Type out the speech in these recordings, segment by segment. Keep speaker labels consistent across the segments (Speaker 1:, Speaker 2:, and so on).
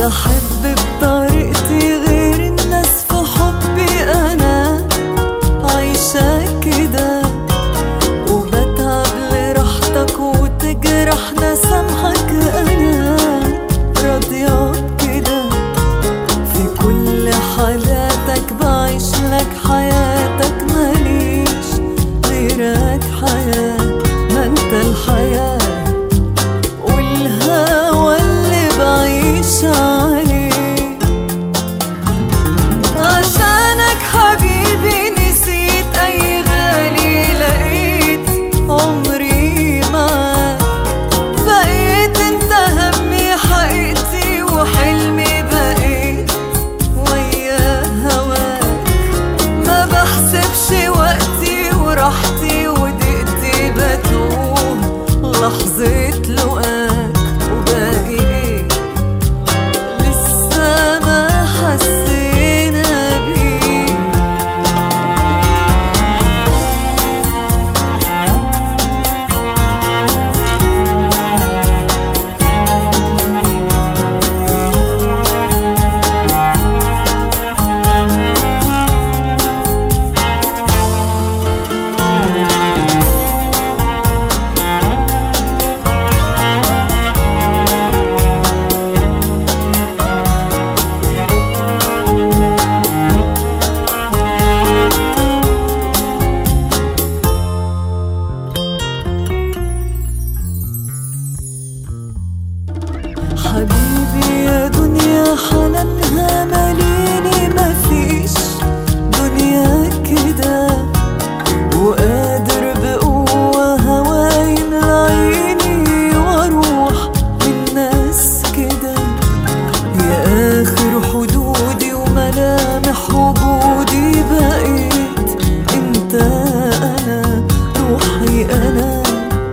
Speaker 1: بحب بطريقتي غير الناس في حبي أنا عايشة كده وبتعب لراحتك وتجرحنا سامحك أنا راضية بكده في كل حالاتك بعيش لك حياتك ماليش غيرك حياة ما انت الحياة والهوى اللي بعيش عليه عشانك حبيبي نسيت اي غالي لقيت عمري معاك بقيت انت همي حقيقتي وحلمي بقيت ويا هواك ما بحسبش وقتي وراحتي ودقتي بتوه لحظة لقاك وباقي ايه لسه ما حسينا بيه حبيبي يا دنيا حنانها ماليني مفيش دنيا كده وقادر بقوة هواي من عيني واروح للناس كده يا آخر حدودي وملامح وجودي بقيت انت انا روحي انا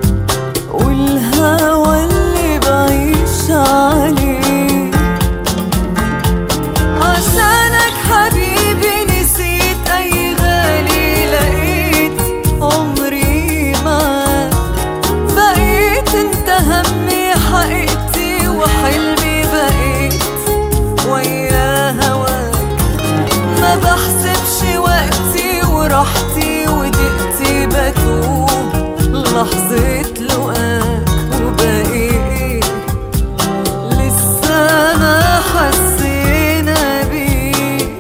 Speaker 1: والهوى اللي بعيش عليه عشانك حبيبي نسيت اي غالي لقيت عمري معاك بقيت انت همي حقيقتي وحلمي بقيت ويا هواك ما بحسبش وقتي وراحتي ودقتي بتوه لحظة لقاك وباقي ايه لسه ما حسينا بيه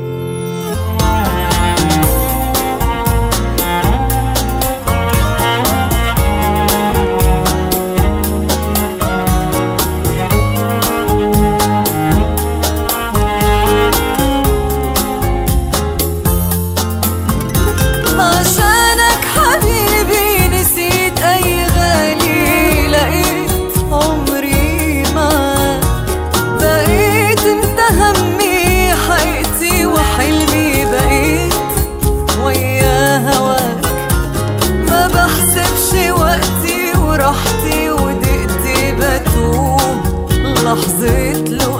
Speaker 1: عشانك حبيبي نسيت اي غالي لقيت عمري معاك بقيت انت همي حقيقتي وحلمي بقيت ويا هواك ما بحسبش وقتي وراحتي ودقتي بتوه لحظة لو